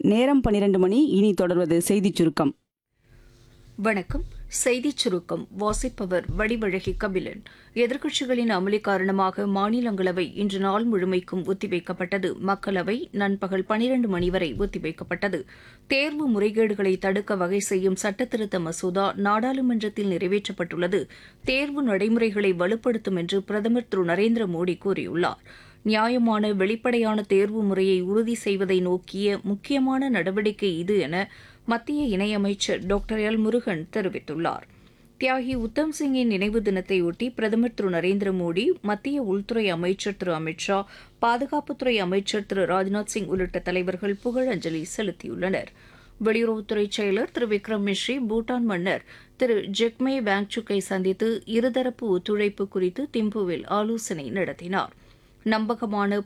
நேரம் பன்னிரண்டு மணி இனி தொடர்வது செய்திச் சுருக்கம் வணக்கம் செய்திச் சுருக்கம் வாசிப்பவர் வடிவழகி கபிலன் எதிர்க்கட்சிகளின் அமளி காரணமாக மாநிலங்களவை இன்று நாள் முழுமைக்கும் ஒத்திவைக்கப்பட்டது மக்களவை நண்பகல் பனிரண்டு மணி வரை ஒத்திவைக்கப்பட்டது தேர்வு முறைகேடுகளை தடுக்க வகை செய்யும் சட்டத்திருத்த மசோதா நாடாளுமன்றத்தில் நிறைவேற்றப்பட்டுள்ளது தேர்வு நடைமுறைகளை வலுப்படுத்தும் என்று பிரதமர் திரு நரேந்திர மோடி கூறியுள்ளார் நியாயமான வெளிப்படையான தேர்வு முறையை உறுதி செய்வதை நோக்கிய முக்கியமான நடவடிக்கை இது என மத்திய இணையமைச்சர் டாக்டர் எல் முருகன் தெரிவித்துள்ளார் தியாகி உத்தம் சிங்கின் நினைவு தினத்தையொட்டி பிரதமர் திரு நரேந்திர மோடி மத்திய உள்துறை அமைச்சர் திரு அமித் ஷா பாதுகாப்புத்துறை அமைச்சர் திரு ராஜ்நாத் சிங் உள்ளிட்ட தலைவர்கள் புகழஞ்சலி செலுத்தியுள்ளனர் வெளியுறவுத்துறை செயலர் திரு விக்ரம் மிஸ்ரி பூட்டான் மன்னர் திரு ஜெக்மே வாங்சுக்கை சந்தித்து இருதரப்பு ஒத்துழைப்பு குறித்து திம்புவில் ஆலோசனை நடத்தினார் நம்பகமான